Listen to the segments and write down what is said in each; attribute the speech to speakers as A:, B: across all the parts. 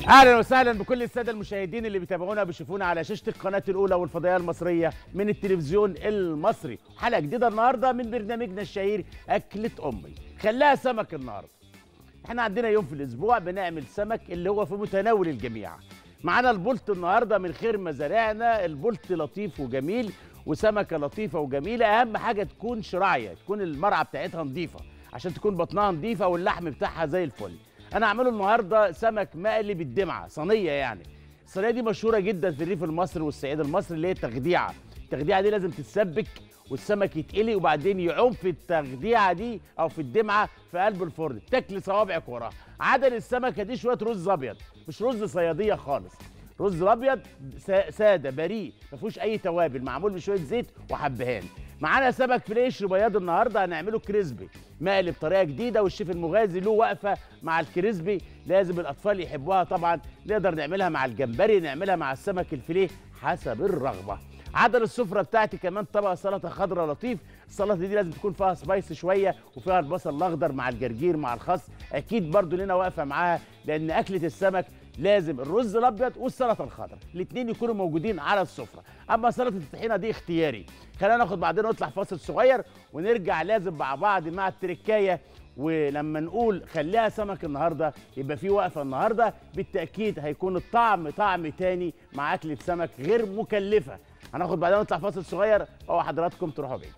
A: اهلا وسهلا بكل الساده المشاهدين اللي بيتابعونا بيشوفونا على شاشه القناه الاولى والفضائيه المصريه من التلفزيون المصري حلقه جديده النهارده من برنامجنا الشهير اكله امي خلاها سمك النهارده احنا عندنا يوم في الاسبوع بنعمل سمك اللي هو في متناول الجميع معانا البلط النهارده من خير مزارعنا البلط لطيف وجميل وسمكه لطيفه وجميله اهم حاجه تكون شراعيه تكون المرعى بتاعتها نظيفه عشان تكون بطنها نظيفه واللحم بتاعها زي الفل انا هعمله النهارده سمك مقلي بالدمعه صينيه يعني الصينيه دي مشهوره جدا في الريف المصري والصعيد المصري اللي هي التخديعه التخديعه دي لازم تتسبك والسمك يتقلي وبعدين يعوم في التخديعه دي او في الدمعه في قلب الفرن تاكل صوابعك وراها عدل السمكه دي شويه رز ابيض مش رز صياديه خالص رز ابيض سا- ساده بريء ما فيهوش اي توابل معمول بشويه زيت وحبهان معانا سمك فريش بياض النهارده هنعمله كريسبي مقلي بطريقه جديده والشيف المغازي له وقفه مع الكريسبي لازم الاطفال يحبوها طبعا نقدر نعملها مع الجمبري نعملها مع السمك الفيليه حسب الرغبه عدل السفره بتاعتي كمان طبق سلطه خضراء لطيف السلطه دي لازم تكون فيها سبايس شويه وفيها البصل الاخضر مع الجرجير مع الخس اكيد برضو لنا واقفه معاها لان اكله السمك لازم الرز الابيض والسلطه الخضراء الاثنين يكونوا موجودين على السفره اما سلطه الطحينه دي اختياري خلينا ناخد بعدين ونطلع فاصل صغير ونرجع لازم مع بعض مع التركايه ولما نقول خليها سمك النهارده يبقى في وقفه النهارده بالتاكيد هيكون الطعم طعم تاني مع اكله سمك غير مكلفه هناخد بعدين نطلع فاصل صغير او حضراتكم تروحوا بعيد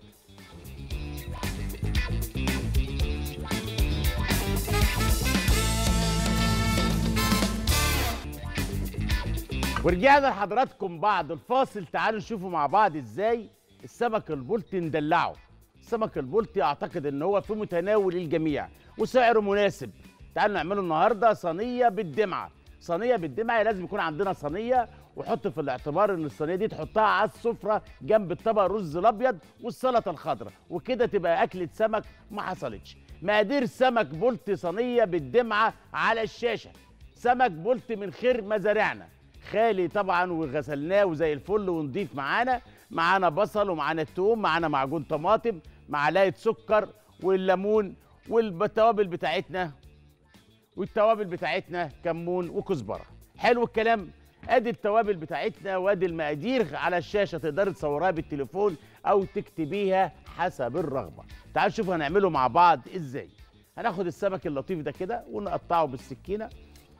A: ورجعنا لحضراتكم بعد الفاصل تعالوا نشوفوا مع بعض ازاي السمك البلطي ندلعه السمك البلطي اعتقد ان هو في متناول الجميع وسعره مناسب تعالوا نعمله النهارده صينيه بالدمعه صينيه بالدمعه لازم يكون عندنا صينيه وحط في الاعتبار ان الصينيه دي تحطها على السفره جنب الطبق الرز الابيض والسلطه الخضراء وكده تبقى اكله سمك ما حصلتش مقادير سمك بلطي صينيه بالدمعه على الشاشه سمك بلطي من خير مزارعنا خالي طبعا وغسلناه وزي الفل ونضيف معانا معانا بصل ومعانا التوم معانا معجون طماطم معلقه سكر والليمون والتوابل بتاعتنا والتوابل بتاعتنا كمون وكزبره حلو الكلام ادي التوابل بتاعتنا وادي المقادير على الشاشه تقدري تصوريها بالتليفون او تكتبيها حسب الرغبه تعالوا نشوف هنعمله مع بعض ازاي هناخد السمك اللطيف ده كده ونقطعه بالسكينه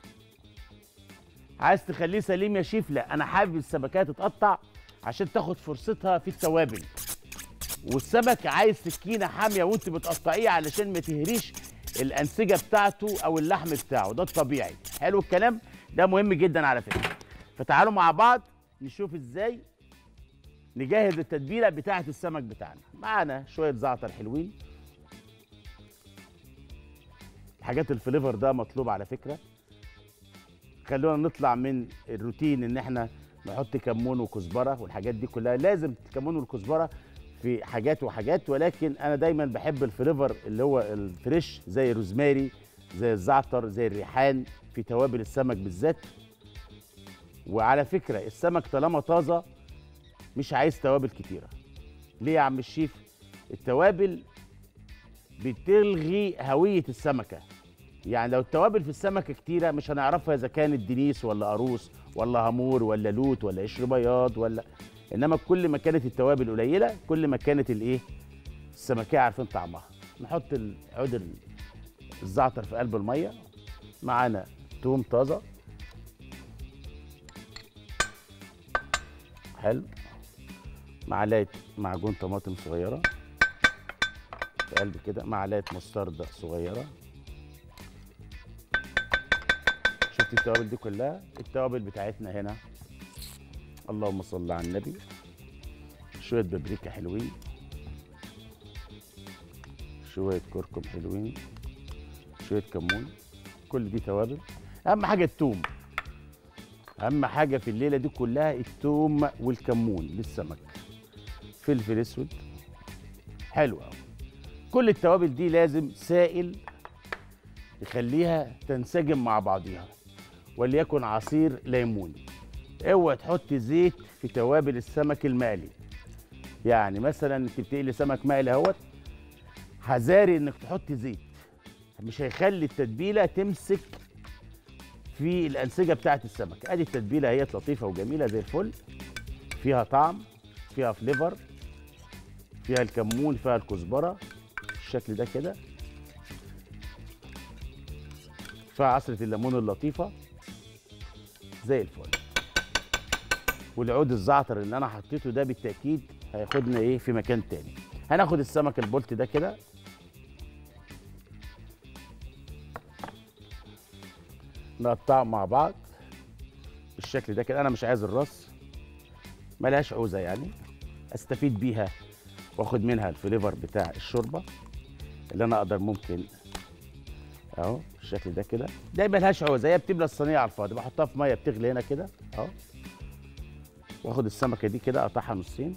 A: عايز تخليه سليم يا شيف لا انا حابب السمكات تتقطع عشان تاخد فرصتها في التوابل والسمك عايز سكينه حاميه وانت بتقطعيه علشان ما تهريش الانسجه بتاعته او اللحم بتاعه ده الطبيعي حلو الكلام ده مهم جدا على فكره فتعالوا مع بعض نشوف ازاي نجهز التتبيله بتاعه السمك بتاعنا معانا شويه زعتر حلوين الحاجات الفليفر ده مطلوب على فكره خلونا نطلع من الروتين ان احنا نحط كمون وكزبره والحاجات دي كلها لازم الكمون والكزبره في حاجات وحاجات ولكن انا دايما بحب الفليفر اللي هو الفريش زي الروزماري زي الزعتر زي الريحان في توابل السمك بالذات وعلى فكره السمك طالما طازه مش عايز توابل كتيره ليه يا عم الشيف التوابل بتلغي هويه السمكه يعني لو التوابل في السمكه كتيره مش هنعرفها اذا كانت دنيس ولا قاروص ولا هامور ولا لوت ولا قشر بياض ولا انما كل ما كانت التوابل قليله كل ما كانت الايه السمكيه عارفين طعمها نحط ال- عود ال- الزعتر في قلب الميه معانا توم طازه حلو معلقه معجون طماطم صغيره في قلب كده معلقه مستردة صغيره شفت التوابل دي كلها التوابل بتاعتنا هنا اللهم صل على النبي شويه بابريكا حلوين شويه كركم حلوين شويه كمون كل دي توابل اهم حاجه التوم اهم حاجه في الليله دي كلها التوم والكمون للسمك فلفل اسود حلو قوي كل التوابل دي لازم سائل يخليها تنسجم مع بعضيها وليكن عصير ليمون اوعى تحط زيت في توابل السمك المقلي يعني مثلا انت بتقلي سمك مقلي اهوت حذاري انك تحط زيت مش هيخلي التتبيله تمسك في الانسجه بتاعه السمك ادي التتبيله هي لطيفه وجميله زي الفل فيها طعم فيها فليفر فيها الكمون فيها الكزبره بالشكل ده كده فيها عصره الليمون اللطيفه زي الفل والعود الزعتر اللي انا حطيته ده بالتاكيد هياخدنا ايه في مكان تاني هناخد السمك البولت ده كده نقطعه مع بعض بالشكل ده كده انا مش عايز الراس ملهاش عوزه يعني استفيد بيها واخد منها الفليفر بتاع الشوربه اللي انا اقدر ممكن اهو بالشكل ده كده ده ملهاش عوزه هي بتملى الصينيه على الفاضي بحطها في ميه بتغلي هنا كده اهو واخد السمكه دي كده اقطعها نصين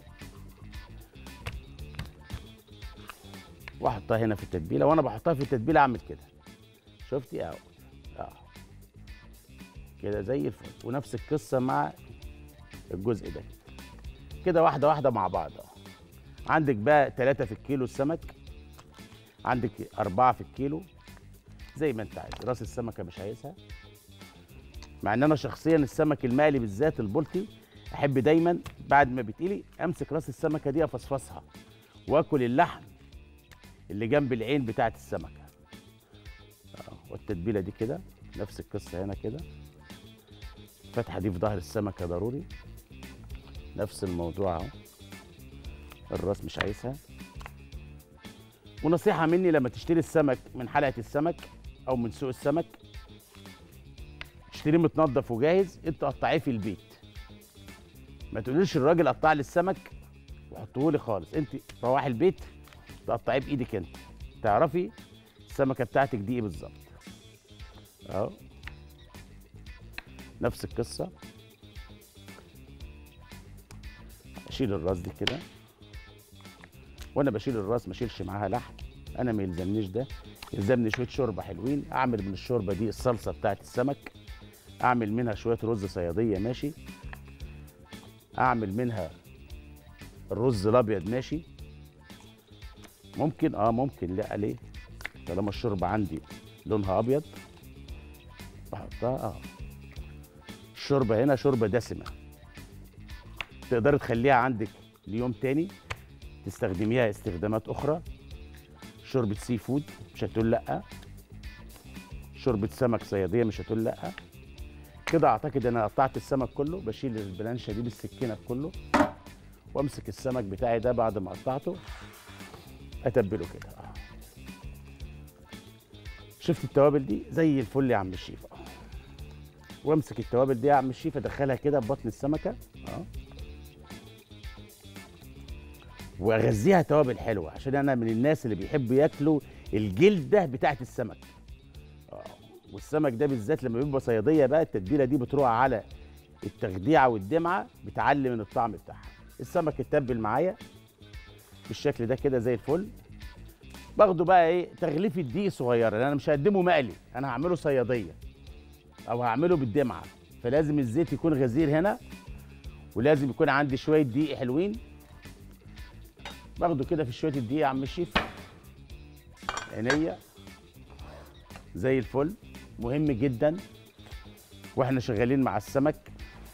A: واحطها هنا في التتبيله وانا بحطها في التتبيله اعمل كده شفتي اهو اه كده زي الفل ونفس القصه مع الجزء ده كده واحده واحده مع بعض اهو عندك بقى ثلاثة في الكيلو السمك عندك أربعة في الكيلو زي ما أنت عايز راس السمكة مش عايزها مع إن أنا شخصيا السمك المقلي بالذات البلطي أحب دايما بعد ما بتقلي أمسك راس السمكة دي أفصفصها وآكل اللحم اللي جنب العين بتاعت السمكة آه، والتتبيلة دي كده نفس القصة هنا كده الفتحة دي في ظهر السمكة ضروري نفس الموضوع اهو الراس مش عايزها ونصيحة مني لما تشتري السمك من حلقة السمك أو من سوق السمك تشتريه متنضف وجاهز انت قطعيه في البيت ما تقوليش الراجل قطع لي السمك وحطه لي خالص انت روحي البيت تقطعيه بايدك انت تعرفي السمكه بتاعتك دي ايه بالظبط اهو نفس القصه اشيل الراس دي كده وانا بشيل الراس ما اشيلش معاها لحم انا ما يلزمنيش ده يلزمني شويه شوربه حلوين اعمل من الشوربه دي الصلصه بتاعت السمك اعمل منها شويه رز صياديه ماشي اعمل منها الرز الابيض ماشي ممكن اه ممكن لا ليه طالما الشوربه عندي لونها ابيض بحطها اه الشوربه هنا شوربه دسمه تقدري تخليها عندك ليوم تاني تستخدميها استخدامات اخرى شوربه سي فود مش هتقول لا شوربه سمك صياديه مش هتقول لا كده اعتقد انا قطعت السمك كله بشيل البلانشه دي بالسكينه كله وامسك السمك بتاعي ده بعد ما قطعته اتبله كده آه. شفت التوابل دي زي الفل يا عم الشيف آه. وامسك التوابل دي يا عم الشيف ادخلها كده في بطن السمكه اه واغذيها توابل حلوه عشان انا من الناس اللي بيحبوا ياكلوا الجلده بتاعت السمك اه والسمك ده بالذات لما بيبقى صياديه بقى التتبيله دي بتروح على التخديعه والدمعه بتعلي من الطعم بتاعها السمك اتبل معايا بالشكل ده كده زي الفل باخده بقى ايه تغليفه دقيق صغيره لان انا مش هقدمه مقلي انا هعمله صياديه او هعمله بالدمعه فلازم الزيت يكون غزير هنا ولازم يكون عندي شويه دقيق حلوين باخده كده في شويه الدقيق يا عم الشيف عينيا زي الفل مهم جدا واحنا شغالين مع السمك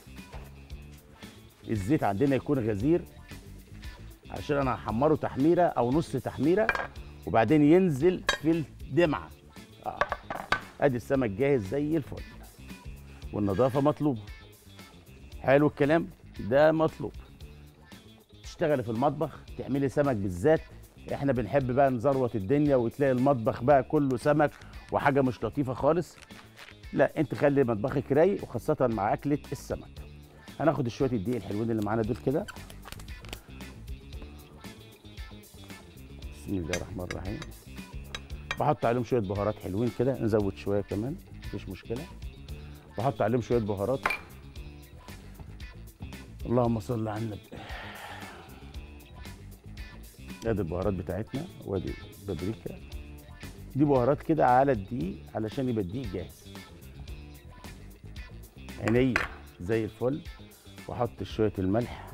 A: الزيت عندنا يكون غزير عشان انا هحمره تحميره او نص تحميره وبعدين ينزل في الدمعه آه. ادي السمك جاهز زي الفل والنظافه مطلوبه حلو الكلام ده مطلوب تشتغلي في المطبخ تعملي سمك بالذات احنا بنحب بقى نزروت الدنيا وتلاقي المطبخ بقى كله سمك وحاجه مش لطيفه خالص لا انت خلي مطبخك رايق وخاصه مع اكله السمك هناخد شويه الدقيق الحلوين اللي معانا دول كده بسم الله الرحمن الرحيم بحط عليهم شويه بهارات حلوين كده نزود شويه كمان مفيش مشكله بحط عليهم شويه بهارات اللهم صل على النبي ادي البهارات بتاعتنا وادي بابريكا دي بهارات كده على الدقيق علشان يبقى الدقيق جاهز عينيا زي الفل واحط شويه الملح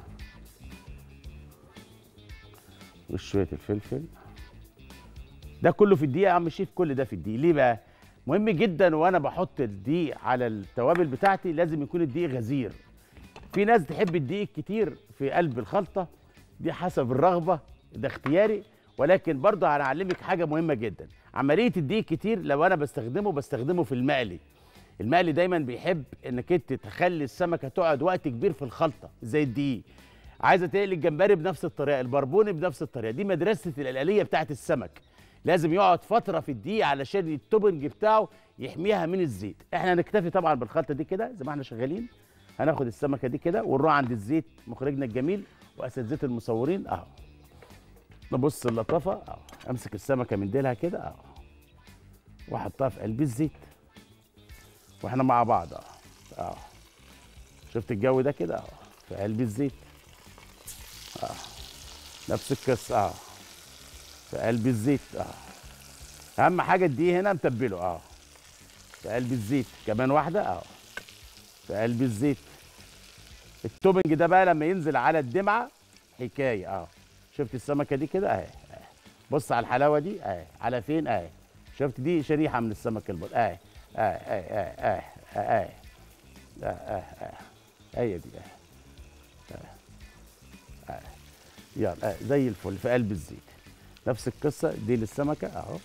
A: وشويه الفلفل ده كله في الدقيق يا عم الشيف كل ده في الدقيق ليه بقى مهم جدا وانا بحط الدقيق على التوابل بتاعتي لازم يكون الدقيق غزير في ناس تحب الدقيق كتير في قلب الخلطه دي حسب الرغبه ده اختياري ولكن برضه هنعلمك حاجه مهمه جدا عمليه الدقيق كتير لو انا بستخدمه بستخدمه في المقلي المقلي دايما بيحب انك انت تخلي السمكه تقعد وقت كبير في الخلطه زي الدقيق عايزه تقلي الجمبري بنفس الطريقه البربوني بنفس الطريقه دي مدرسه القلاليه بتاعت السمك لازم يقعد فتره في الدقيق علشان التوبنج بتاعه يحميها من الزيت احنا هنكتفي طبعا بالخلطه دي كده زي ما احنا شغالين هناخد السمكه دي كده ونروح عند الزيت مخرجنا الجميل واساتذه المصورين اهو نبص اللطافه اهو امسك السمكه من ديلها كده اهو واحطها في قلب الزيت واحنا مع بعض اهو اهو شفت الجو ده كده اهو في قلب الزيت اهو نفس القصه اهو في قلب الزيت اهو اهم حاجه الدقيق هنا متبله اهو في قلب الزيت كمان واحده اهو في قلب الزيت التوبنج ده بقى لما ينزل على الدمعه حكايه اه شفت السمكه دي كده اهي اهي. بص على الحلاوه دي اهي على فين اهي شفت دي شريحه من السمك البيض اهي اهي اهي اهي اهي اهي اهي اهي هي دي اهي اهي. اهي. يلا اهي زي الفل في قلب الزيت نفس القصه دي للسمكه اهو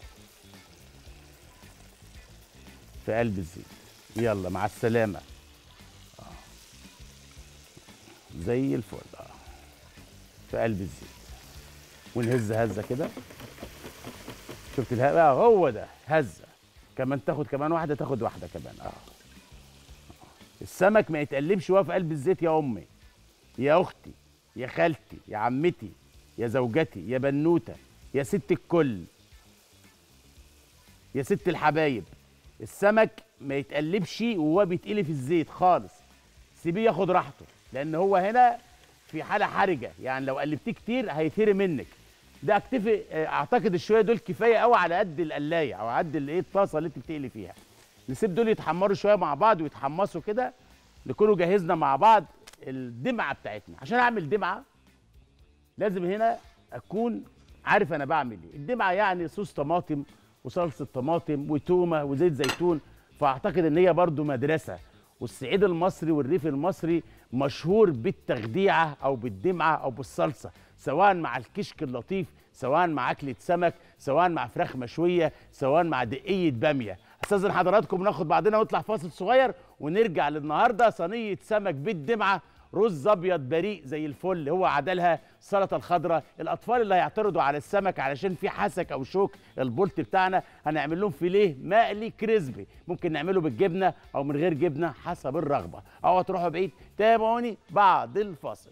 A: في قلب الزيت يلا مع السلامه آه. زي الفل اه في قلب الزيت ونهز هزه كده شفت الهواء آه هو ده هزه كمان تاخد كمان واحده تاخد واحده كمان اه السمك ما يتقلبش وهو في قلب الزيت يا امي يا اختي يا خالتي يا عمتي يا زوجتي يا بنوته يا ست الكل يا ست الحبايب السمك ما يتقلبش وهو بيتقلي في الزيت خالص سيبيه ياخد راحته لان هو هنا في حاله حرجه يعني لو قلبتيه كتير هيتهري منك ده اكتفي آه، اعتقد الشويه دول كفايه قوي على قد القلايه او على قد الايه الطاسه اللي انت بتقلي فيها نسيب دول يتحمروا شويه مع بعض ويتحمصوا كده نكونوا جهزنا مع بعض الدمعه بتاعتنا عشان اعمل دمعه لازم هنا اكون عارف انا بعمل ايه الدمعه يعني صوص طماطم وصلصه طماطم وتومه وزيت زيتون فاعتقد ان هي برضو مدرسه والصعيد المصري والريف المصري مشهور بالتخديعه او بالدمعه او بالصلصه سواء مع الكشك اللطيف سواء مع اكله سمك سواء مع فراخ مشويه سواء مع دقيه باميه استاذن حضراتكم ناخد بعضنا ونطلع فاصل صغير ونرجع للنهارده صينيه سمك بالدمعه رز ابيض بريء زي الفل هو عدلها السلطه الخضراء الاطفال اللي هيعترضوا على السمك علشان في حسك او شوك البولت بتاعنا هنعمل لهم فيليه مقلي كريسبي ممكن نعمله بالجبنه او من غير جبنه حسب الرغبه او تروحوا بعيد تابعوني بعد الفاصل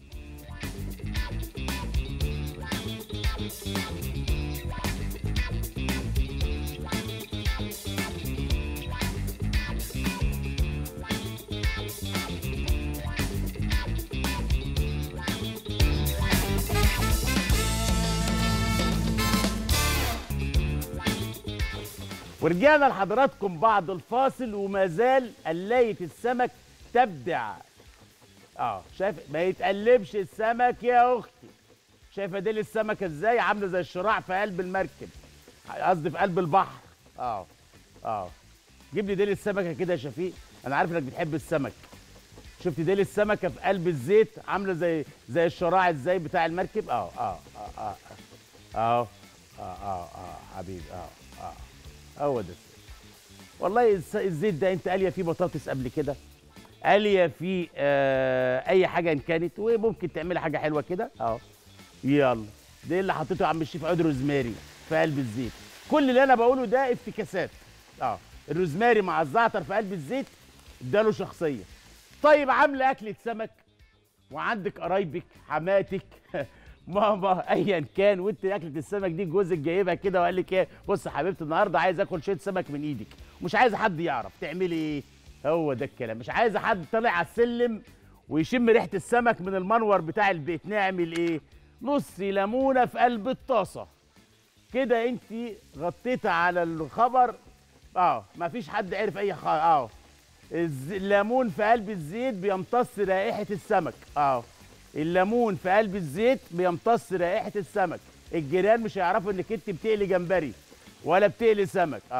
A: ورجعنا لحضراتكم بعد الفاصل وما زال قلايه السمك تبدع اه شايف ما يتقلبش السمك يا اختي شايفه ديل السمكه ازاي عامله زي الشراع في قلب المركب قصدي في قلب البحر اه اه جيب لي ديل السمكه كده يا شفيق انا عارف انك بتحب السمك شفت ديل السمكه في قلب الزيت عامله زي زي الشراع ازاي بتاع المركب اه اه اه اه اه اه اه اه حبيبي اه اه هو ده الزيت. والله الس- الزيت ده انت قاليه فيه بطاطس قبل كده قاليه فيه آه اي حاجه ان كانت وممكن تعملي حاجه حلوه كده اهو يلا ده اللي حطيته يا عم الشيف عود روزماري في قلب الزيت كل اللي انا بقوله ده افتكاسات اه الروزماري مع الزعتر في قلب الزيت اداله شخصيه طيب عامله اكله سمك وعندك قرايبك حماتك ماما ايا كان وانت اكله السمك دي جوزك جايبها كده وقال لك ايه بص يا حبيبتي النهارده عايز اكل شويه سمك من ايدك مش عايزه حد يعرف تعملي ايه هو ده الكلام مش عايزه حد طالع على السلم ويشم ريحه السمك من المنور بتاع البيت نعمل ايه نص ليمونه في قلب الطاسه كده انت غطيتي على الخبر اه مفيش حد عرف اي حاجه اه الز- الليمون في قلب الزيت بيمتص رائحه السمك اه الليمون في قلب الزيت بيمتص رائحه السمك الجيران مش هيعرفوا انك انت بتقلي جمبري ولا بتقلي سمك اه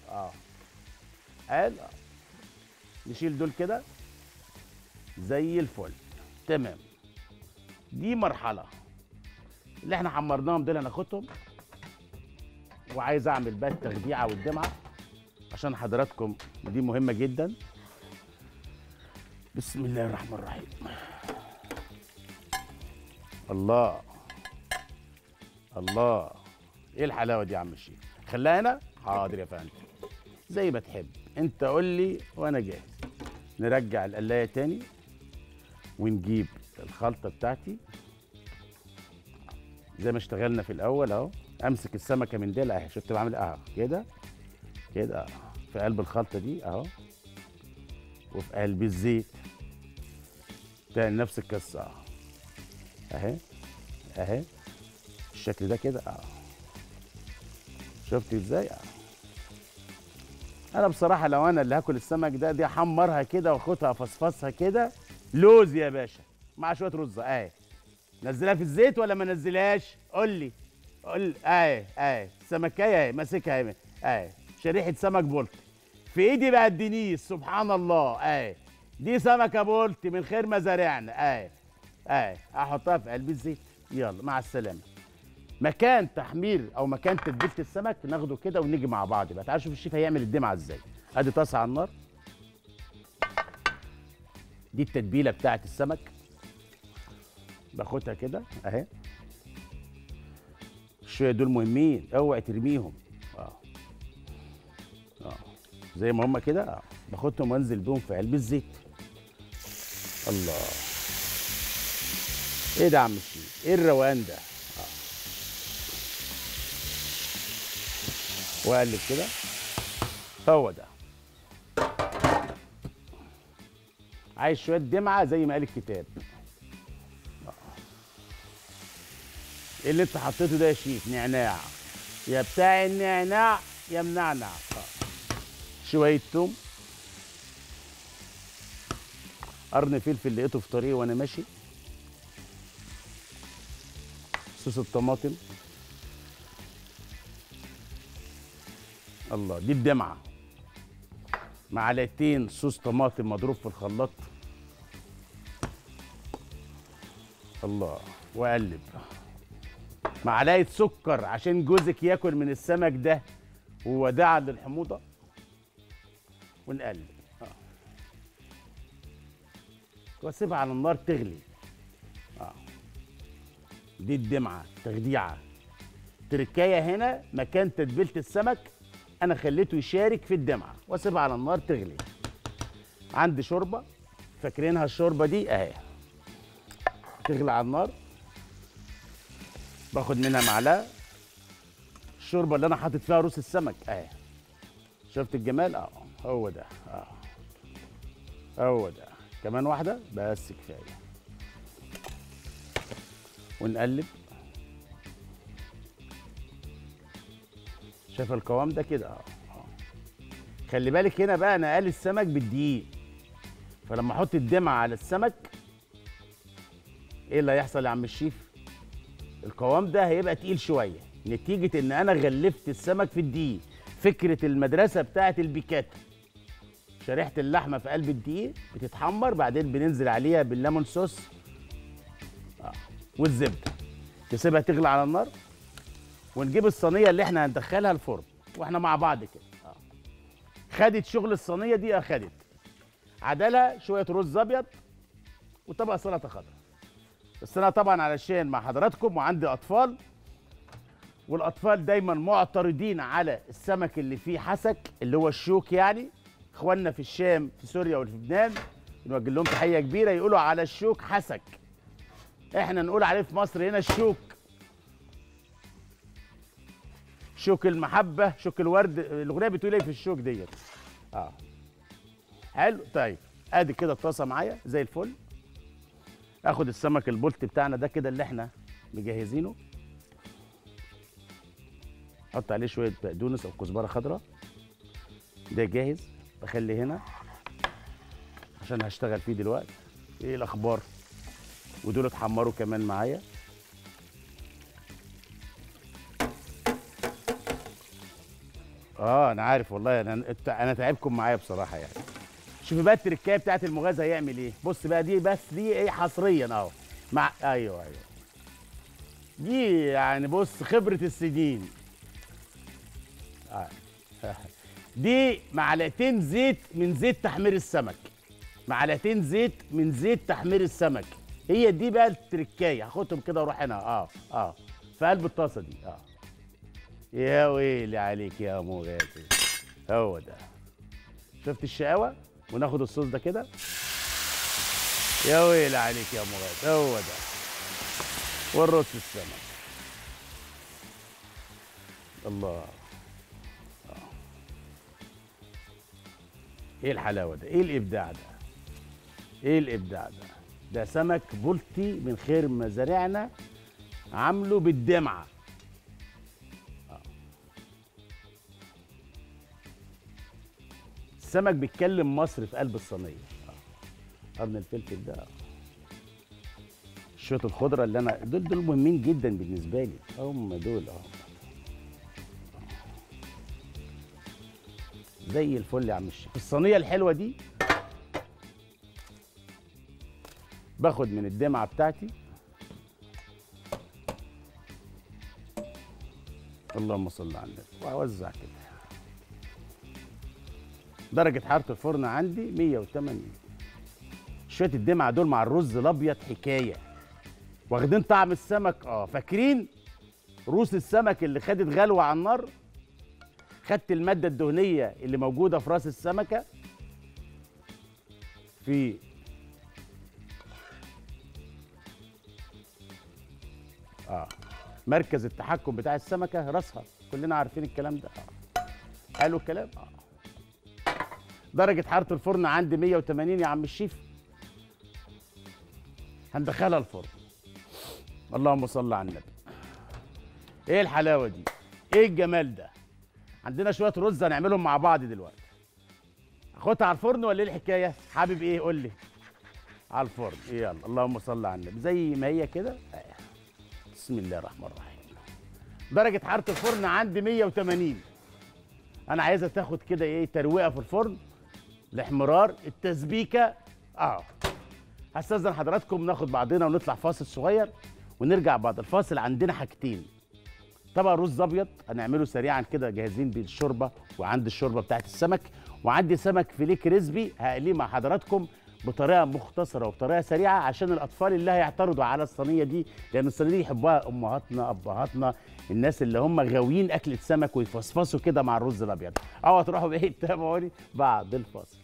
A: اه قال آه. نشيل دول كده زي الفل تمام دي مرحله اللي احنا حمرناهم دول هناخدهم وعايز اعمل بقى التخديعه والدمعه عشان حضراتكم دي مهمه جدا بسم الله الرحمن الرحيم الله الله ايه الحلاوه دي يا عم الشيخ خليها هنا حاضر يا فندم زي ما تحب انت قول لي وانا جاهز نرجع القلايه تاني ونجيب الخلطه بتاعتي زي ما اشتغلنا في الاول اهو امسك السمكه من ديل اهي شفت بعمل اهو كده كده اهو في قلب الخلطه دي اهو وفي قلب الزيت تاني نفس القصه اهو اهي اهي الشكل ده كده اهو شفت ازاي اهو انا بصراحه لو انا اللي هاكل السمك ده دي احمرها كده واخدها افصفصها كده لوز يا باشا مع شويه رز اهي نزلها في الزيت ولا ما نزلهاش قول لي قول لي اهي اهي السمكايه اهي ماسكها اهي اهي شريحه سمك بولتي في ايدي بقى الدنيس سبحان الله اهي دي سمكه بولتي من خير مزارعنا اهي اهي احطها في قلب الزيت يلا مع السلامه مكان تحمير او مكان تتبيله السمك ناخده كده ونيجي مع بعض بقى تعالوا شوف الشيف هيعمل الدمعه ازاي ادي طاسه على النار دي التتبيله بتاعه السمك باخدها كده اهي شويه دول مهمين اوعي ترميهم اه اه زي ما هم كده اه باخدهم وانزل بيهم في قلب الزيت الله ايه ده يا عم الشيخ ايه الروقان ده اه واقلب كده هو ده عايز شويه دمعه زي ما قال الكتاب ايه اللي انت حطيته ده يا شيف نعناع يا بتاع النعناع يا منعنع آه. شويه توم قرن فلفل لقيته في طريقي وانا ماشي صوص الطماطم الله دي الدمعه معلقتين صوص طماطم مضروب في الخلاط الله واقلب معلقه سكر عشان جوزك ياكل من السمك ده ووداعا للحموضه ونقلب آه. واسيبها على النار تغلي آه. دي الدمعه تخديعه تركايه هنا مكان تتبيله السمك انا خليته يشارك في الدمعه واسيبها على النار تغلي عندي شوربه فاكرينها الشوربه دي اهي تغلي على النار باخد منها معلقه الشوربه اللي انا حاطط فيها روس السمك اهي شفت الجمال اه هو ده اه هو ده كمان واحده بس كفايه ونقلب شايف القوام ده كده اه آه. خلي بالك هنا بقى انا قالي السمك بالدقيق فلما احط الدمعه على السمك ايه اللي هيحصل يا عم الشيف القوام ده هيبقى تقيل شويه نتيجه ان انا غلفت السمك في الدقيق فكره المدرسه بتاعه البيكاتا شريحه اللحمه في قلب الدقيق بتتحمر بعدين بننزل عليها بالليمون صوص آه. والزبده تسيبها تغلي على النار ونجيب الصينيه اللي احنا هندخلها الفرن واحنا مع بعض كده آه. خدت شغل الصينيه دي اخدت عدلها شويه رز ابيض وطبق سلطه خضراء بس انا طبعا علشان مع حضراتكم وعندي اطفال والاطفال دايما معترضين على السمك اللي فيه حسك اللي هو الشوك يعني اخواننا في الشام في سوريا وفي لبنان بنوجه لهم تحيه كبيره يقولوا على الشوك حسك احنا نقول عليه في مصر هنا الشوك شوك المحبه شوك الورد الاغنيه بتقول ايه في الشوك ديت اه حلو طيب ادي كده الطاسه معايا زي الفل اخد السمك البولت بتاعنا ده كده اللي احنا مجهزينه احط عليه شويه بقدونس او كزبره خضراء ده جاهز بخلي هنا عشان هشتغل فيه دلوقتي ايه الاخبار ودول اتحمروا كمان معايا اه انا عارف والله انا إنت- انا تعبكم معايا بصراحه يعني شوفي بقى التركايه بتاعت المغاز هيعمل ايه بص بقى دي بس دي ايه حصريا اهو مع ايوه ايوه دي يعني بص خبره السنين آه. دي معلقتين زيت من زيت تحمير السمك معلقتين زيت من زيت تحمير السمك هي دي بقى التركايه هاخدهم كده واروح هنا اه اه في قلب الطاسه دي اه يا ويلي عليك يا مغازي هو ده شفت الشقاوه وناخد الصوص ده كده يا ويلي عليك يا مغازي هو ده والرز السمك الله آه. ايه الحلاوه ده ايه الابداع ده ايه الابداع ده ده سمك بلطي من خير مزارعنا عامله بالدمعه آه. السمك بيتكلم مصر في قلب الصينيه آه. قرن الفلفل ده شويه الخضره اللي انا دول دول مهمين جدا بالنسبه لي هم دول اه زي الفل يا عم الشيخ الصينيه الحلوه دي باخد من الدمعه بتاعتي اللهم صل على النبي واوزع كده درجه حراره الفرن عندي 180 شويه الدمعه دول مع الرز الابيض حكايه واخدين طعم السمك اه فاكرين روس السمك اللي خدت غلوه على النار خدت الماده الدهنيه اللي موجوده في راس السمكه في اه مركز التحكم بتاع السمكه راسها كلنا عارفين الكلام ده اه حلو الكلام اه درجه حراره الفرن عندي 180 يا عم الشيف هندخلها الفرن اللهم صل على النبي ايه الحلاوه دي ايه الجمال ده عندنا شويه رز هنعملهم مع بعض دلوقتي اخدها على الفرن ولا ايه الحكايه حابب ايه قول لي على الفرن يلا اللهم صل على النبي زي ما هي كده آه. بسم الله الرحمن الرحيم درجه حراره الفرن عندي 180 انا عايزها تاخد كده ايه ترويقه في الفرن الاحمرار التسبيكه اه هستاذن حضراتكم ناخد بعضنا ونطلع فاصل صغير ونرجع بعد الفاصل عندنا حاجتين طبق رز ابيض هنعمله سريعا كده جاهزين بالشوربه وعندي الشوربه بتاعت السمك وعندي سمك فيليه كريسبي هقليه مع حضراتكم بطريقه مختصره وبطريقه سريعه عشان الاطفال اللي هيعترضوا على الصينيه دي لان الصينيه دي يحبوها امهاتنا ابهاتنا الناس اللي هم غاويين اكله سمك ويفصفصوا كده مع الرز الابيض اوعوا تروحوا بايه تابعوني بعد الفاصل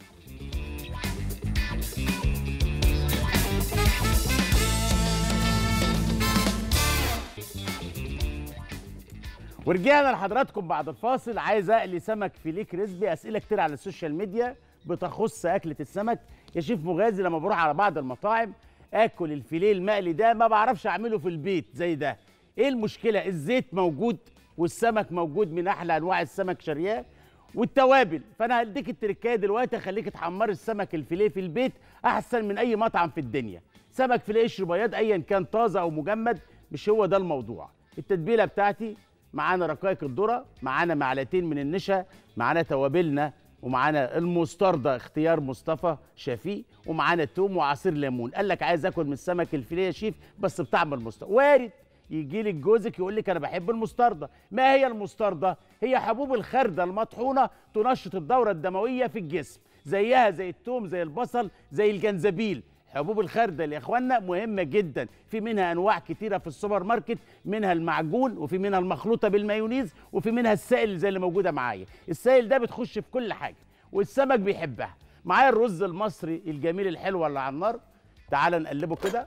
A: ورجعنا لحضراتكم بعد الفاصل عايز اقلي سمك فيليه كريسبي اسئله كتير على السوشيال ميديا بتخص اكله السمك يا شيف مغازي لما بروح على بعض المطاعم اكل الفيليه المقلي ده ما بعرفش اعمله في البيت زي ده ايه المشكله الزيت موجود والسمك موجود من احلى انواع السمك شرياه والتوابل فانا هديك التركايه دلوقتي اخليك تحمري السمك الفيليه في البيت احسن من اي مطعم في الدنيا سمك فيليه قشر بياض ايا كان طازه او مجمد مش هو ده الموضوع التتبيله بتاعتي معانا رقائق الذره معانا معلقتين من النشا معانا توابلنا ومعانا المستردة اختيار مصطفى شفيق ومعانا توم وعصير ليمون قال لك عايز اكل من السمك الفيليه يا شيف بس بطعم المستردة وارد يجي لك جوزك يقول لك انا بحب المستردة ما هي المستردة هي حبوب الخردة المطحونة تنشط الدورة الدموية في الجسم زيها زي التوم زي البصل زي الجنزبيل حبوب الخردل يا اخوانا مهمه جدا في منها انواع كتيره في السوبر ماركت منها المعجون وفي منها المخلوطه بالمايونيز وفي منها السائل زي اللي موجوده معايا السائل ده بتخش في كل حاجه والسمك بيحبها معايا الرز المصري الجميل الحلو اللي على النار تعال نقلبه كده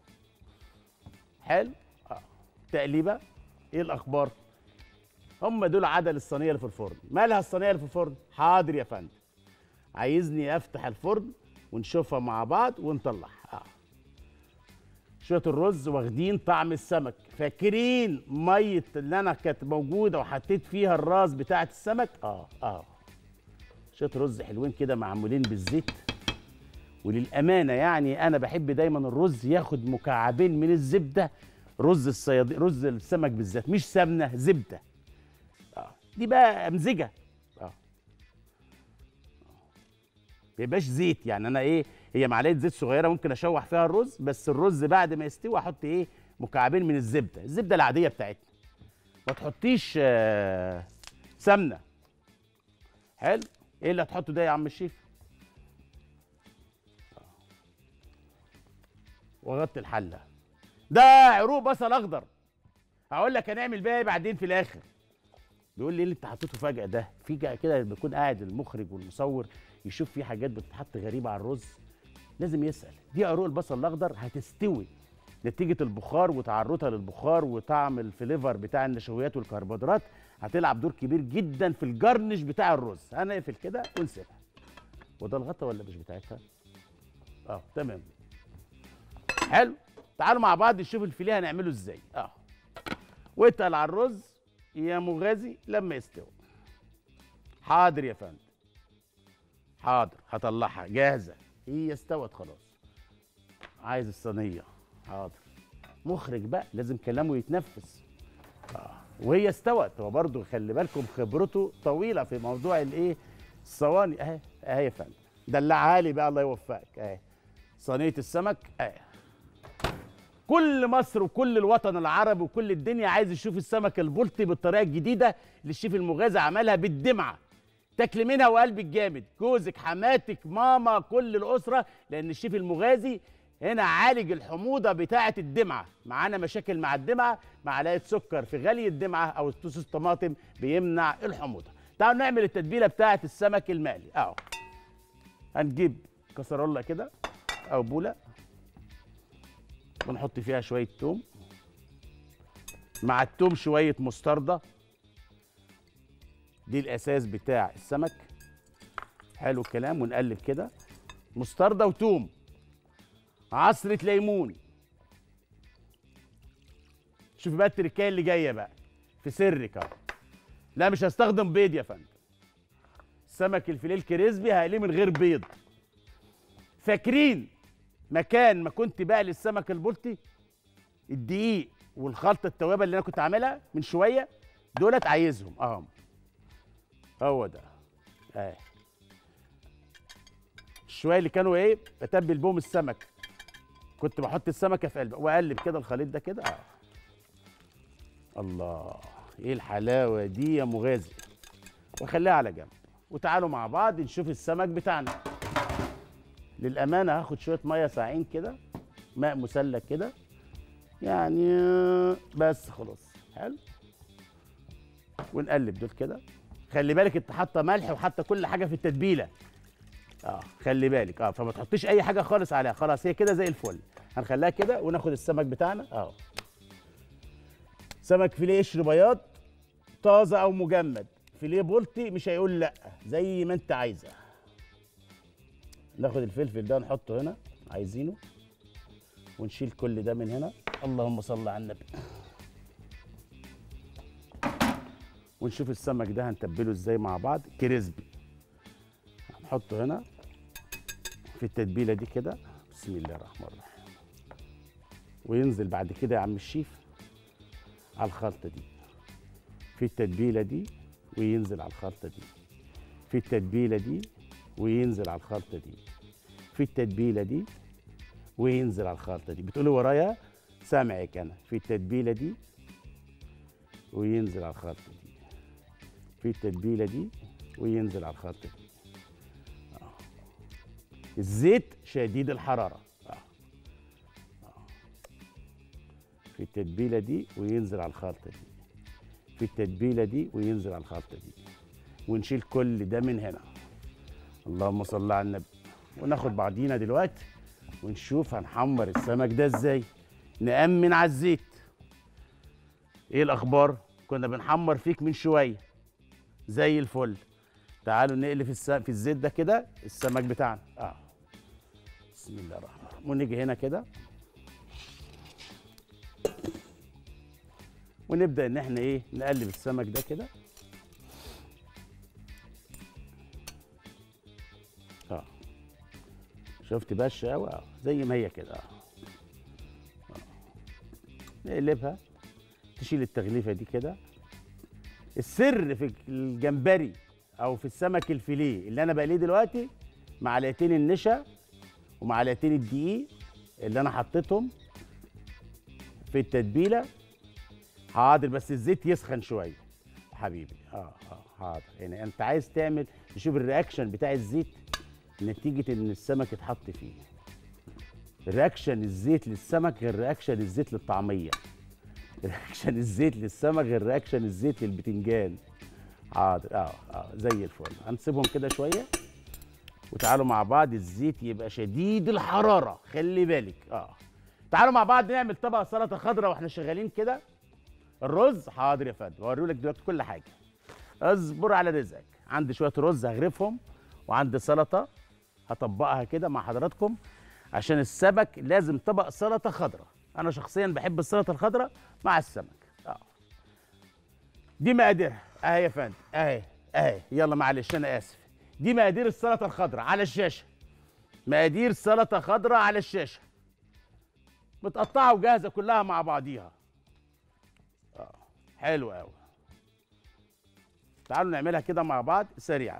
A: حلو اه تقليبه ايه الاخبار هم دول عدل الصينيه اللي في الفرن مالها الصينيه اللي في الفرن حاضر يا فندم عايزني افتح الفرن ونشوفها مع بعض ونطلعها آه. شويه الرز واخدين طعم السمك فاكرين ميه اللي انا كانت موجوده وحطيت فيها الراس بتاعه السمك اه اه شويه رز حلوين كده معمولين بالزيت وللامانه يعني انا بحب دايما الرز ياخد مكعبين من الزبده رز الصيادين رز السمك بالذات مش سمنه زبده اه دي بقى امزجه ما يبقاش زيت يعني انا ايه هي معلقه زيت صغيره ممكن اشوح فيها الرز بس الرز بعد ما يستوي احط ايه مكعبين من الزبده الزبده العاديه بتاعتنا ما تحطيش آه، سمنه حلو ايه اللي هتحطه ده يا عم الشيف وغطي الحله ده عروق بصل اخضر هقول لك هنعمل بيها ايه بعدين في الاخر بيقول لي ايه اللي انت حطيته فجاه ده في جا- كده بيكون قاعد المخرج والمصور يشوف في حاجات بتتحط غريبه على الرز لازم يسال دي عروق البصل الاخضر هتستوي نتيجه البخار وتعرضها للبخار وطعم الفليفر بتاع النشويات والكربوهيدرات هتلعب دور كبير جدا في الجرنش بتاع الرز هنقفل كده ونسيبها وده الغطا ولا مش بتاعتها اه تمام حلو تعالوا مع بعض نشوف الفيليه هنعمله ازاي اه واتقل على الرز يا مغازي لما يستوي حاضر يا فندم حاضر هطلعها جاهزه هي استوت خلاص عايز الصينيه حاضر مخرج بقى لازم كلامه يتنفس آه. وهي استوت هو برضه خلي بالكم خبرته طويله في موضوع الايه الصواني اهي اهي يا فندم دلعها لي بقى الله يوفقك اهي صينيه السمك اهي كل مصر وكل الوطن العربي وكل الدنيا عايز يشوف السمك البلطي بالطريقه الجديده اللي الشيف المغازي عملها بالدمعه تاكلي منها وقلبك جامد جوزك حماتك ماما كل الاسره لان الشيف المغازي هنا عالج الحموضه بتاعه الدمعه معانا مشاكل مع الدمعه معلقه سكر في غلي الدمعه او صوص الطماطم بيمنع الحموضه تعالوا نعمل التتبيله بتاعه السمك المقلي اهو هنجيب كسرولة كده او بوله ونحط فيها شويه توم مع التوم شويه مستردة دي الاساس بتاع السمك حلو الكلام ونقلب كده مستردة وتوم عصرة ليمون شوف بقى التركايه اللي جايه بقى في سرك اهو لا مش هستخدم بيض يا فندم سمك الفيليه الكريسبي هقليه من غير بيض فاكرين مكان ما كنت بقلي السمك البلطي الدقيق والخلطه التوابل اللي انا كنت عاملها من شويه دولت عايزهم اهم هو ده اهي الشويه اللي كانوا ايه بتبل بهم السمك كنت بحط السمكه في قلبه واقلب كده الخليط ده كده اه الله ايه الحلاوه دي يا مغازي واخليها على جنب وتعالوا مع بعض نشوف السمك بتاعنا للامانه هاخد شويه ميه ساقعين كده ماء مسلك كده يعني بس خلاص حلو ونقلب دول كده خلي بالك انت حاطه ملح وحاطه كل حاجه في التتبيله اه خلي بالك اه فما تحطيش اي حاجه خالص عليها خلاص هي كده زي الفل هنخليها كده وناخد السمك بتاعنا اه سمك فيليه قشر بياض طازه او مجمد فيليه بولتي مش هيقول لا زي ما انت عايزه ناخد الفلفل ده نحطه هنا عايزينه ونشيل كل ده من هنا اللهم صل على النبي ونشوف السمك ده هنتبله ازاي مع بعض كريسبي هنحطه هنا في التتبيله دي كده بسم الله الرحمن الرحيم وينزل بعد كده يا عم الشيف على الخلطه دي في التتبيله دي وينزل على الخلطه دي في التتبيله دي وينزل على الخلطه دي في التتبيله دي وينزل على الخلطه دي بتقولي ورايا سامعك انا في التتبيله دي وينزل على الخلطه دي في التتبيله دي وينزل على الخلطه دي آه. الزيت شديد الحراره آه. آه. في التتبيله دي وينزل على الخلطه دي في التتبيله دي وينزل على الخلطه دي ونشيل كل ده من هنا اللهم صل على النبي وناخد بعضينا دلوقتي ونشوف هنحمر السمك ده ازاي نأمن على الزيت ايه الاخبار كنا بنحمر فيك من شويه زي الفل تعالوا نقلي في الس... في الزيت ده كده السمك بتاعنا اه بسم الله الرحمن الرحيم ونيجي هنا كده ونبدا ان احنا ايه نقلب السمك ده كده اه شفت بقى الشقاوة اه زي ما هي كده اه آه. نقلبها تشيل التغليفه دي كده السر في الجمبري او في السمك الفيليه اللي انا بقليه دلوقتي معلقتين النشا ومعلقتين الدقيق اللي انا حطيتهم في التتبيله حاضر بس الزيت يسخن شويه حبيبي اه اه حاضر يعني انت عايز تعمل تشوف الرياكشن بتاع الزيت نتيجه ان السمك اتحط فيه رياكشن الزيت للسمك غير رياكشن الزيت للطعميه رياكشن الزيت للسمك غير رياكشن الزيت للبتنجان حاضر اه اه زي الفل هنسيبهم كده شويه وتعالوا مع بعض الزيت يبقى شديد الحراره خلي بالك اه تعالوا مع بعض نعمل طبق سلطه خضراء واحنا شغالين كده الرز حاضر يا فندم هوريلك دلوقتي كل حاجه اصبر على رزقك عندي شويه رز هغرفهم وعندي سلطه هطبقها كده مع حضراتكم عشان السمك لازم طبق سلطه خضراء انا شخصيا بحب السلطه الخضراء مع السمك اه دي مقاديرها اهي يا فندم اهي اهي يلا معلش انا اسف دي مقادير السلطه الخضراء على الشاشه مقادير سلطه خضراء على الشاشه متقطعه وجاهزه كلها مع بعضيها اه حلو قوي تعالوا نعملها كده مع بعض سريعا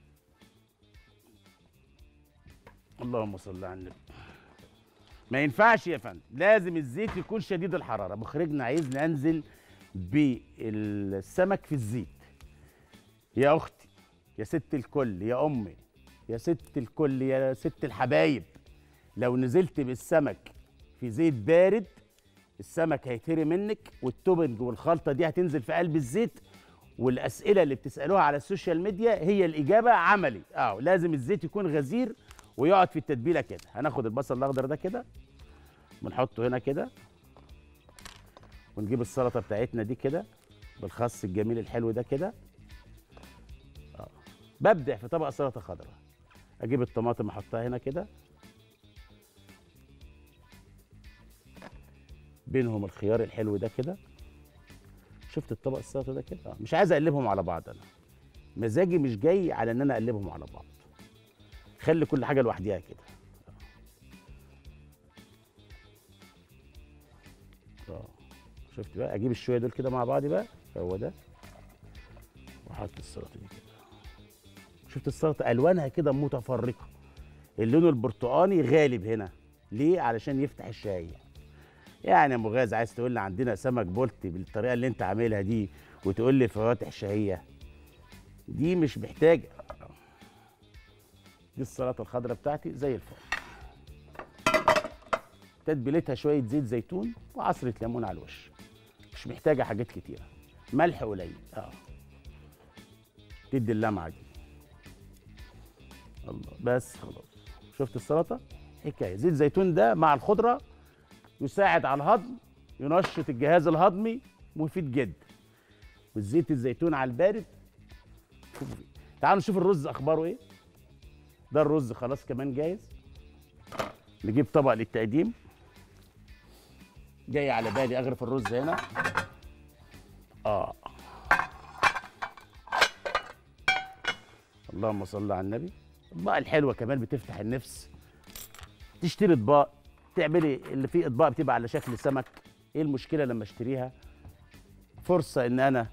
A: اللهم صل على النبي ما ينفعش يا فندم لازم الزيت يكون شديد الحراره مخرجنا عايزني انزل بالسمك في الزيت يا اختي يا ست الكل يا امي يا ست الكل يا ست الحبايب لو نزلت بالسمك في زيت بارد السمك هيتهري منك والتوبنج والخلطه دي هتنزل في قلب الزيت والاسئله اللي بتسالوها على السوشيال ميديا هي الاجابه عملي اه لازم الزيت يكون غزير ويقعد في التتبيله كده هناخد البصل الاخضر ده كده بنحطه هنا كده ونجيب السلطه بتاعتنا دي كده بالخس الجميل الحلو ده كده آه. ببدع في طبق سلطه خضراء اجيب الطماطم احطها هنا كده بينهم الخيار الحلو ده كده شفت الطبق السلطه ده كده آه. مش عايز اقلبهم على بعض انا مزاجي مش جاي على ان انا اقلبهم على بعض خلي كل حاجه لوحديها كده اه شفت بقى اجيب الشويه دول كده مع بعض بقى هو ده واحط السلطه دي كده شفت السلطه الوانها كده متفرقه اللون البرتقاني غالب هنا ليه علشان يفتح الشهيه يعني يا مغاز عايز تقول لي عندنا سمك بولتي بالطريقه اللي انت عاملها دي وتقول لي فواتح شهيه دي مش محتاجه دي السلطه الخضراء بتاعتي زي الفل تتبيلتها شويه زيت زيتون وعصره ليمون على الوش مش محتاجه حاجات كتيره ملح قليل اه تدي اللمعه دي الله بس خلاص شفت السلطه حكايه زيت زيتون ده مع الخضره يساعد على الهضم ينشط الجهاز الهضمي مفيد جدا والزيت الزيتون على البارد تعالوا نشوف الرز اخباره ايه ده الرز خلاص كمان جاهز نجيب طبق للتقديم جاي على بالي اغرف الرز هنا اه اللهم صل على النبي الاطباق الحلوه كمان بتفتح النفس تشتري اطباق تعملي اللي فيه اطباق بتبقى على شكل سمك ايه المشكله لما اشتريها فرصه ان انا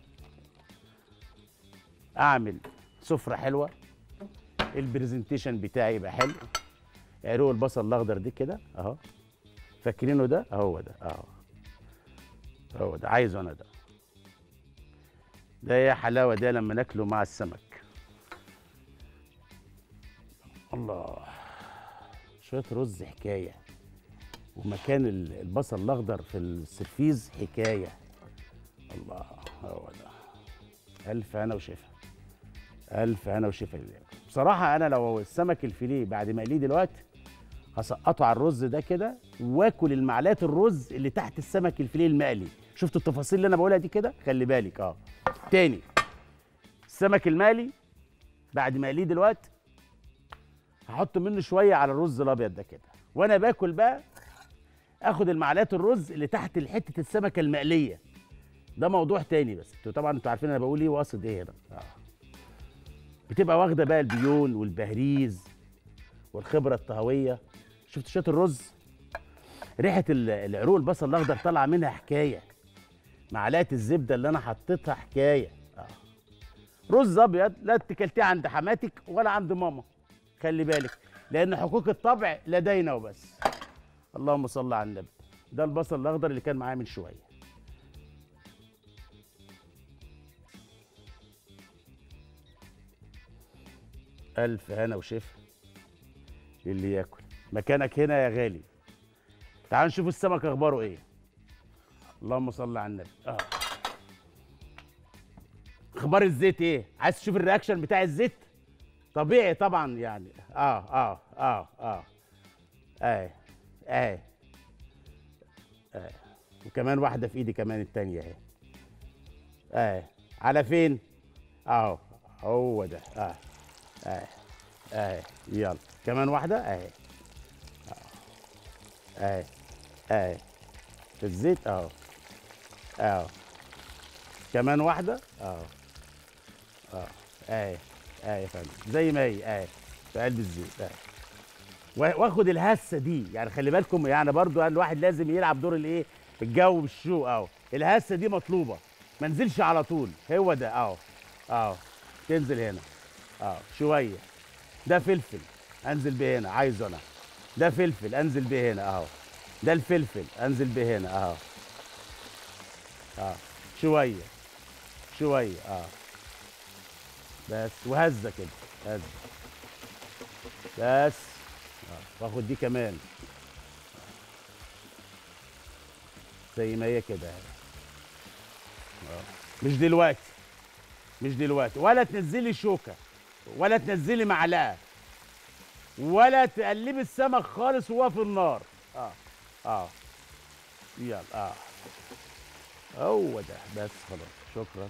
A: اعمل سفره حلوه البرزنتيشن بتاعي يبقى حلو عروق البصل الاخضر دي كده اهو فاكرينه ده اهو ده اهو هو ده عايزه انا ده ده يا حلاوه ده لما ناكله مع السمك الله شويه رز حكايه ومكان البصل الاخضر في السرفيز حكايه الله هو ده الف هنا وشفا الف هنا وشفا بصراحه انا لو السمك الفيليه بعد ما اقليه دلوقتي هسقطه على الرز ده كده واكل المعلقه الرز اللي تحت السمك الفيليه المقلي شفت التفاصيل اللي انا بقولها دي كده خلي بالك اه تاني السمك المقلي بعد ما اقليه دلوقتي هحط منه شويه على الرز الابيض ده كده وانا باكل بقى اخد المعلقه الرز اللي تحت حته السمكه المقليه ده موضوع تاني بس انتوا طبعا انتوا عارفين انا بقول ايه واقصد ايه هنا آه. بتبقى واخده بقى البيون والبهريز والخبره الطهويه شفت شويه الرز ريحه العروق البصل الاخضر طالعه منها حكايه معلقه الزبده اللي انا حطيتها حكايه آه. رز ابيض لا اتكلتيه عند حماتك ولا عند ماما خلي بالك لان حقوق الطبع لدينا وبس اللهم صل على النبي ده البصل الاخضر اللي كان معايا من شويه الف هنا وشفا للي ياكل مكانك هنا يا غالي تعال نشوف السمك اخباره ايه اللهم صل على النبي اه اخبار الزيت ايه عايز تشوف الرياكشن بتاع الزيت طبيعي طبعا يعني اه اه اه اه اه اه اه وكمان واحده في ايدي كمان التانية اهي اه على فين اهو هو ده اه اه اه يلا كمان واحده اهي اهي اهي في الزيت اهو اهو كمان واحده اهو اه اهي اهي يا فندم زي ما هي اهي في قلب الزيت اهي وا- واخد الهسه دي يعني خلي بالكم يعني برضو الواحد لازم يلعب دور الايه الجو بالشوق اهو الهسه دي مطلوبه ما نزلش على طول هو ده اهو اهو تنزل هنا اه شويه ده فلفل انزل بيه هنا عايزه انا ده فلفل انزل بيه هنا اهو ده الفلفل انزل بيه هنا اهو اه شويه شويه اه بس وهزه كده هزه بس آه. واخد دي كمان زي ما هي كده آه. مش دلوقتي مش دلوقتي ولا تنزلي شوكه ولا تنزلي معلقه ولا تقلبي السمك خالص وهو في النار اه اه يلا اه هو ده بس خلاص شكرا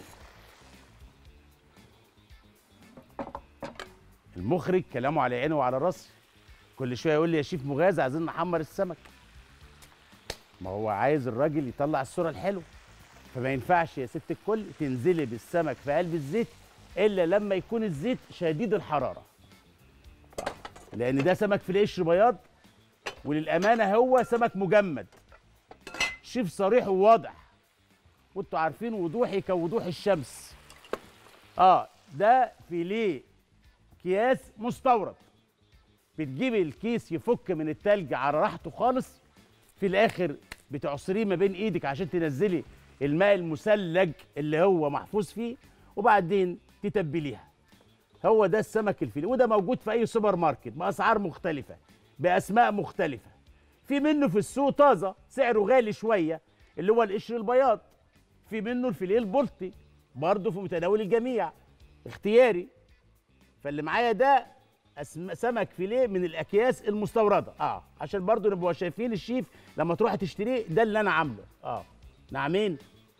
A: المخرج كلامه على عيني وعلى راسي كل شويه يقول لي يا شيف مغازي عايزين نحمر السمك ما هو عايز الراجل يطلع الصوره الحلوه فما ينفعش يا ست الكل تنزلي بالسمك في قلب الزيت الا لما يكون الزيت شديد الحراره لان ده سمك في القشر بياض وللامانه هو سمك مجمد شيف صريح وواضح وانتوا عارفين وضوحي كوضوح الشمس اه ده فيليه اكياس مستورد بتجيبي الكيس يفك من التلج على راحته خالص في الاخر بتعصريه ما بين ايدك عشان تنزلي الماء المثلج اللي هو محفوظ فيه وبعدين تتبليها هو ده السمك الفيليه وده موجود في اي سوبر ماركت باسعار مختلفه باسماء مختلفه في منه في السوق طازه سعره غالي شويه اللي هو القشر البياض في منه الفيليه البلطي برضه في متناول الجميع اختياري فاللي معايا ده أسم... سمك فيليه من الاكياس المستورده اه عشان برضه نبقوا شايفين الشيف لما تروح تشتريه ده اللي انا عامله اه نعمين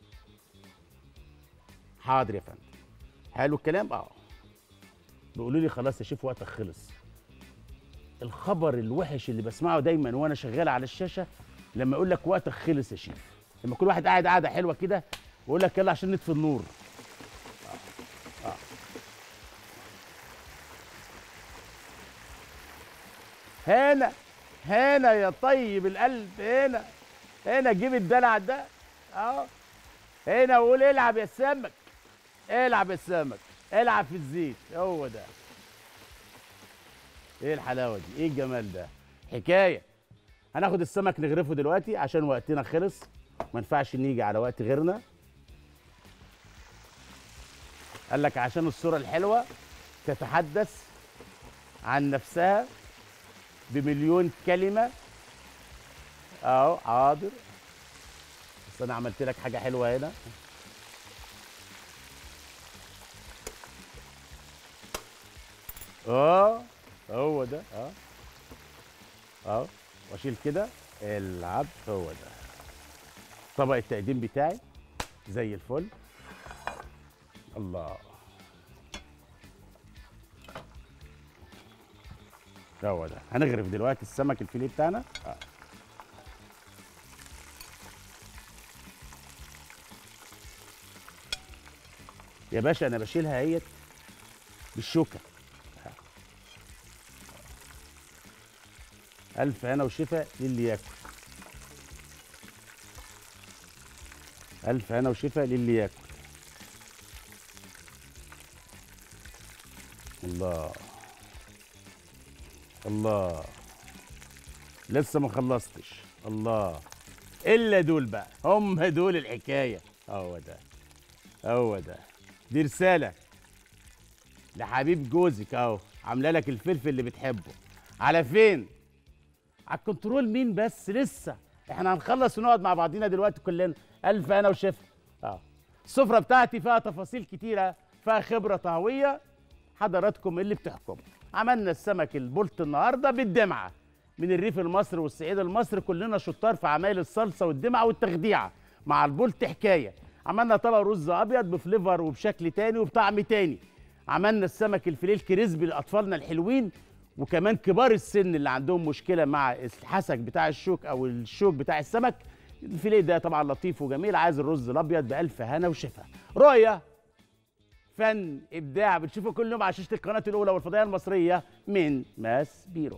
A: حاضر يا فندم حلو الكلام اه بيقولوا لي خلاص يا شيف وقتك خلص الخبر الوحش اللي بسمعه دايما وانا شغال على الشاشه لما يقول لك وقتك خلص يا شيف لما كل واحد قاعد قاعده حلوه كده ويقول لك يلا عشان نطفي النور آه. آه. هنا هنا يا طيب القلب هنا هنا جيب الدلع ده اه هنا وقول العب يا سمك العب يا سمك العب في الزيت هو ده ايه الحلاوه دي ايه الجمال ده حكايه هناخد السمك نغرفه دلوقتي عشان وقتنا خلص ما ينفعش نيجي على وقت غيرنا قال لك عشان الصوره الحلوه تتحدث عن نفسها بمليون كلمه اهو حاضر بس انا عملت لك حاجه حلوه هنا اه هو ده اه اه واشيل كده العب هو ده طبق التقديم بتاعي زي الفل الله هو ده هنغرف دلوقتي السمك الفيليه بتاعنا آه. يا باشا انا بشيلها اهيت بالشوكه الف هنا وشفا للي ياكل الف هنا وشفا للي ياكل الله الله لسه ما خلصتش الله الا دول بقى هم دول الحكايه هو ده هو ده دي رساله لحبيب جوزك اهو عامله لك الفلفل اللي بتحبه على فين على الكنترول مين بس لسه احنا هنخلص ونقعد مع بعضينا دلوقتي كلنا الف انا وشيف اه السفره بتاعتي فيها تفاصيل كتيره فيها خبره طهويه حضراتكم اللي بتحكم عملنا السمك البولت النهارده بالدمعه من الريف المصري والصعيد المصري كلنا شطار في عمايل الصلصه والدمعه والتخديعه مع البولت حكايه عملنا طبق رز ابيض بفليفر وبشكل تاني وبطعم تاني عملنا السمك الفيليه الكريسبي لاطفالنا الحلوين وكمان كبار السن اللي عندهم مشكله مع الحسك بتاع الشوك او الشوك بتاع السمك الفيليه ده طبعا لطيف وجميل عايز الرز الابيض بالف هنا وشفا رؤيه فن ابداع بتشوفه كل يوم على شاشه القناه الاولى والفضائيه المصريه من ماس بيرو